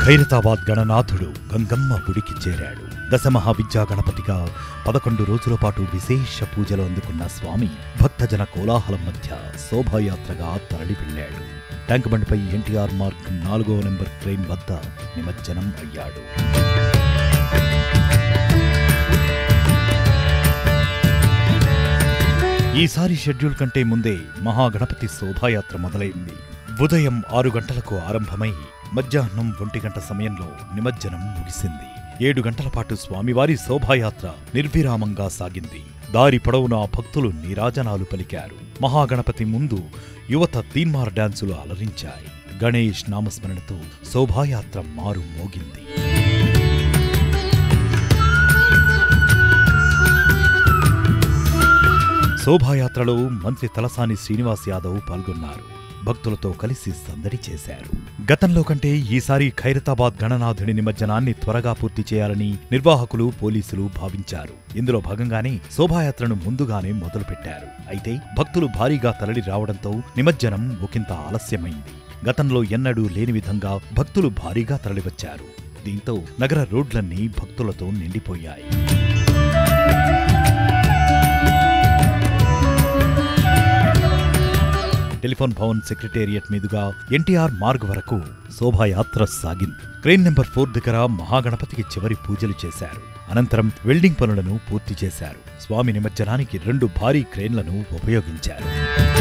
ఖైరతాబాద్ గణనాథుడు గంగమ్మ గుడికి చేరాడు దశమహావిద్యా గణపతిగా పదకొండు రోజుల పాటు విశేష పూజలు అందుకున్న స్వామి భక్తజన కోలాహలం మధ్య శోభాయాత్రగా తరలి వెళ్ళాడు ట్యాంక్ బండిపై ఎన్టీఆర్ మార్క్ నాలుగో నెంబర్ ట్రైన్ వద్ద నిమజ్జనం అయ్యాడు ఈసారి షెడ్యూల్ కంటే ముందే మహాగణపతి శోభాయాత్ర మొదలైంది ఉదయం ఆరు గంటలకు ఆరంభమై మధ్యాహ్నం ఒంటి గంట సమయంలో నిమజ్జనం ముగిసింది ఏడు గంటల పాటు స్వామివారి శోభాయాత్ర నిర్విరామంగా సాగింది దారి పొడవునా భక్తులు నీరాజనాలు పలికారు మహాగణపతి ముందు యువత తీన్మార్ డాన్సులు అలరించాయి గణేష్ నామస్మరణతో శోభాయాత్ర మారు మోగింది శోభాయాత్రలో మంత్రి తలసాని శ్రీనివాస్ యాదవ్ పాల్గొన్నారు భక్తులతో కలిసి సందడి చేశారు గతంలో కంటే ఈసారి ఖైరతాబాద్ గణనాథుడి నిమజ్జనాన్ని త్వరగా పూర్తి చేయాలని నిర్వాహకులు పోలీసులు భావించారు ఇందులో భాగంగానే శోభాయాత్రను ముందుగానే మొదలుపెట్టారు అయితే భక్తులు భారీగా తరలి రావడంతో నిమజ్జనం ఒకంత ఆలస్యమైంది గతంలో ఎన్నడూ లేని విధంగా భక్తులు భారీగా తరలివచ్చారు దీంతో నగర రోడ్లన్నీ భక్తులతో నిండిపోయాయి టెలిఫోన్ భవన్ సెక్రటేరియట్ మీదుగా ఎన్టీఆర్ మార్గ్ వరకు శోభాయాత్ర సాగింది క్రెయిన్ నెంబర్ ఫోర్ దగ్గర మహాగణపతికి చివరి పూజలు చేశారు అనంతరం వెల్డింగ్ పనులను పూర్తి చేశారు స్వామి నిమజ్జనానికి రెండు భారీ క్రెయిన్లను ఉపయోగించారు